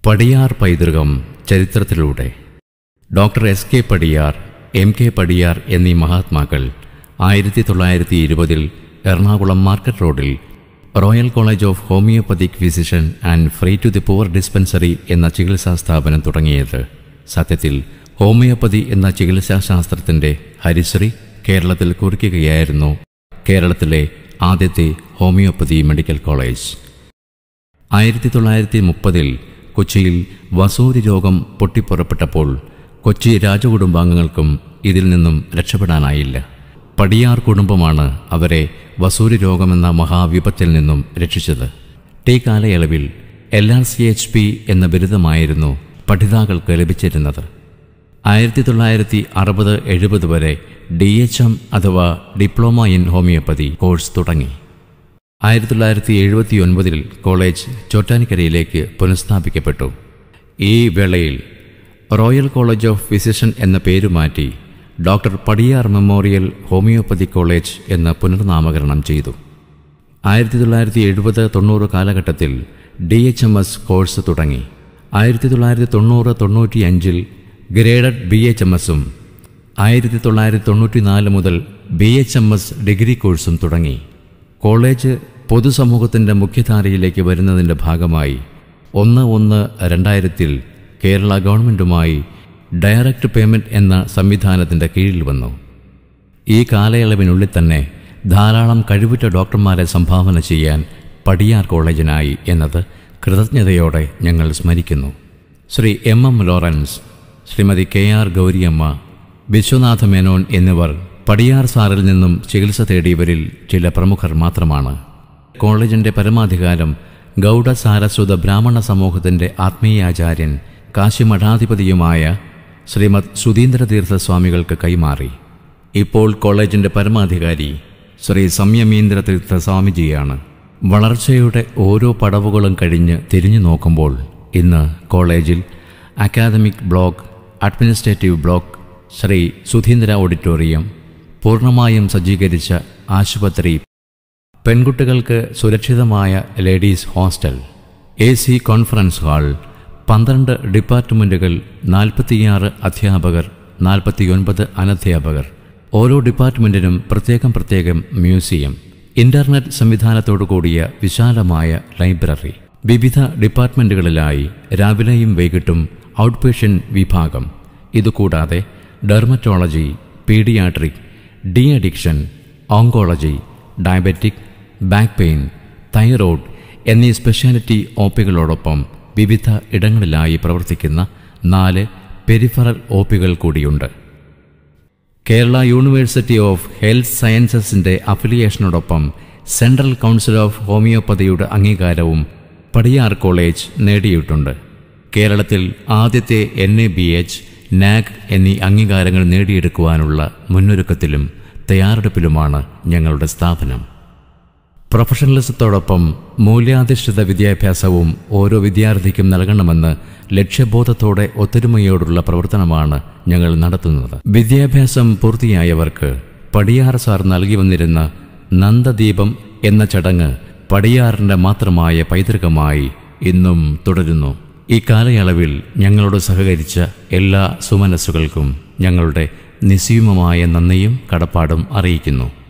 പടിയാർ പൈതൃകം ചരിത്രത്തിലൂടെ doctor S K Padiyar M K Padiyar എന്നീ മഹാത്മാക്കൾ ആയിരത്തി തൊള്ളായിരത്തി ഇരുപതിൽ എറണാകുളം മാർക്കറ്റ് റോഡിൽ royal college of homoeopathic physician and free to the poor dispensary എന്ന ചികിത്സാ സ്ഥാപനം തുടങ്ങിയത് സത്യത്തിൽ ഹോമിയോപ്പതി എന്ന ചികിത്സാശാസ്ത്രത്തിൻ്റെ ഹരിശ്രീ കേരളത്തിൽ കുറിക്കുകയായിരുന്നു കേരളത്തിലെ ആദ്യത്തെ ഹോമിയോപ്പതി മെഡിക്കൽ കോളേജ് ആയിരത്തി തൊള്ളായിരത്തി മുപ്പതിൽ കൊച്ചിയിൽ വസൂരി രോഗം പൊട്ടിപ്പുറപ്പെട്ടപ്പോൾ കൊച്ചി രാജകുടുംബാംഗങ്ങൾക്കും ഇതിൽ നിന്നും രക്ഷപ്പെടാനായില്ല പടിയാർ കുടുംബമാണ് അവരെ വസൂരി രോഗമെന്ന മഹാവിപത്തിൽ നിന്നും രക്ഷിച്ചത് ടി കാലയളവിൽ L R C H P എന്ന ബിരുദമായിരുന്നു പഠിതാക്കൾക്ക് ലഭിച്ചിരുന്നത് ആയിരത്തി തൊള്ളായിരത്തി അറുപത് എഴുപത് വരെ ഡി എച്ച് എം അഥവാ ഡിപ്ലോമ ഇൻ ഹോമിയോപ്പതി കോഴ്സ് തുടങ്ങി ആയിരത്തി തൊള്ളായിരത്തി എഴുപത്തി ഒൻപതിൽ കോളേജ് ചോറ്റാനിക്കരയിലേക്ക് പുനഃസ്ഥാപിക്കപ്പെട്ടു ഈ വേളയിൽ റോയൽ കോളേജ് ഓഫ് ഫിസിഷ്യൻ എന്ന പേരു മാറ്റി doctor Padiyar memorial homoeopathy college എന്ന് പുനർനാമകരണം ചെയ്തു ആയിരത്തി തൊള്ളായിരത്തി എഴുപത് തൊണ്ണൂറ് കാലഘട്ടത്തിൽ D H M S course തുടങ്ങി ആയിരത്തി തൊള്ളായിരത്തി തൊണ്ണൂറ് തൊണ്ണൂറ്റി അഞ്ചിൽ ഗ്രേഡഡ് ബി എച്ച് എം എസും ആയിരത്തി തൊള്ളായിരത്തി തൊണ്ണൂറ്റി നാല് മുതൽ B H M S degree കോഴ്സും തുടങ്ങി കോളേജ് പൊതുസമൂഹത്തിൻ്റെ മുഖ്യധാരയിലേക്ക് വരുന്നതിൻ്റെ ഭാഗമായി ഒന്ന് ഒന്ന് രണ്ടായിരത്തിൽ കേരള ഗവൺമെൻറ്റുമായി ഡയറക്റ്റ് പേയ്മെൻറ്റ് എന്ന സംവിധാനത്തിൻ്റെ കീഴിൽ വന്നു ഈ കാലയളവിനുള്ളിൽ തന്നെ ധാരാളം കഴിവുറ്റ ഡോക്ടർമാരെ സംഭാവന ചെയ്യാൻ പടിയാർ കോളേജിനായി എന്നത് കൃതജ്ഞതയോടെ ഞങ്ങൾ സ്മരിക്കുന്നു Shri M M Lawrence Shrimati K R Gouriamma Vishwanatha Menon എന്നിവർ പടിയാർ സാറിൽ നിന്നും ചികിത്സ തേടിയവരിൽ ചില പ്രമുഖർ മാത്രമാണ് കോളേജിൻ്റെ പരമാധികാരം ഗൗഡ സാരസ്വത ബ്രാഹ്മണ സമൂഹത്തിൻ്റെ ആത്മീയാചാര്യൻ കാശിമഠാധിപതിയുമായ ശ്രീമദ് സുധീന്ദ്രതീർത്ഥ സ്വാമികൾക്ക് കൈമാറി ഇപ്പോൾ കോളേജിൻ്റെ പരമാധികാരി ശ്രീ സംയമീന്ദ്ര തീർത്ഥ സ്വാമിജിയാണ് വളർച്ചയുടെ ഓരോ പടവുകളും കഴിഞ്ഞ് തിരിഞ്ഞു നോക്കുമ്പോൾ ഇന്ന് കോളേജിൽ academic block administrative block Shri Sudheendra auditorium പൂർണ്ണമായും സജ്ജീകരിച്ച ആശുപത്രി പെൺകുട്ടികൾക്ക് സുരക്ഷിതമായ ladies hostel A C conference hall പന്ത്രണ്ട് ഡിപ്പാർട്ട്മെൻറ്റുകൾ നാൽപ്പത്തിയാറ് അധ്യാപകർ നാൽപ്പത്തിയൊൻപത് അനധ്യാപകർ ഓരോ ഡിപ്പാർട്ട്മെൻറ്റിനും പ്രത്യേകം പ്രത്യേകം മ്യൂസിയം ഇൻ്റർനെറ്റ് സംവിധാനത്തോടു കൂടിയ വിശാലമായ ലൈബ്രറി വിവിധ ഡിപ്പാർട്ട്മെൻറ്റുകളിലായി രാവിലെയും വൈകിട്ടും ഔട്ട് പേഷ്യൻ്റ് വിഭാഗം ഇതുകൂടാതെ dermatology pediatric de addiction oncology diabetic back pain thyroid എന്നീ സ്പെഷ്യാലിറ്റി ഒപികളോടൊപ്പം വിവിധ ഇടങ്ങളിലായി പ്രവർത്തിക്കുന്ന നാല് പെരിഫറൽ ഒപികൾ കൂടിയുണ്ട് കേരള യൂണിവേഴ്സിറ്റി ഓഫ് ഹെൽത്ത് സയൻസസിൻ്റെ അഫിലിയേഷനോടൊപ്പം സെൻട്രൽ കൗൺസിൽ ഓഫ് ഹോമിയോപ്പതിയുടെ അംഗീകാരവും പടിയാർ കോളേജ് നേടിയിട്ടുണ്ട് കേരളത്തിൽ ആദ്യത്തെ N A B H NAAC എന്നീ അംഗീകാരങ്ങൾ നേടിയെടുക്കുവാനുള്ള മുന്നൊരുക്കത്തിലും തയ്യാറെടുപ്പിലുമാണ് ഞങ്ങളുടെ സ്ഥാപനം പ്രൊഫഷണലിസത്തോടൊപ്പം മൂല്യാധിഷ്ഠിത വിദ്യാഭ്യാസവും ഓരോ വിദ്യാർത്ഥിക്കും നൽകണമെന്ന് ലക്ഷ്യബോധത്തോടെ ഒത്തൊരുമയോടുള്ള പ്രവർത്തനമാണ് ഞങ്ങൾ നടത്തുന്നത് വിദ്യാഭ്യാസം പൂർത്തിയായവർക്ക് പടിയാർ സാർ നൽകി വന്നിരുന്ന നന്ദദീപം എന്ന ചടങ്ങ് പടിയാറിൻ്റെ മാത്രമായ പൈതൃകമായി ഇന്നും തുടരുന്നു ഈ കാലയളവിൽ ഞങ്ങളോട് സഹകരിച്ച എല്ലാ സുമനസ്സുകൾക്കും ഞങ്ങളുടെ നിസ്സീമമായ നന്ദിയും കടപ്പാടും അറിയിക്കുന്നു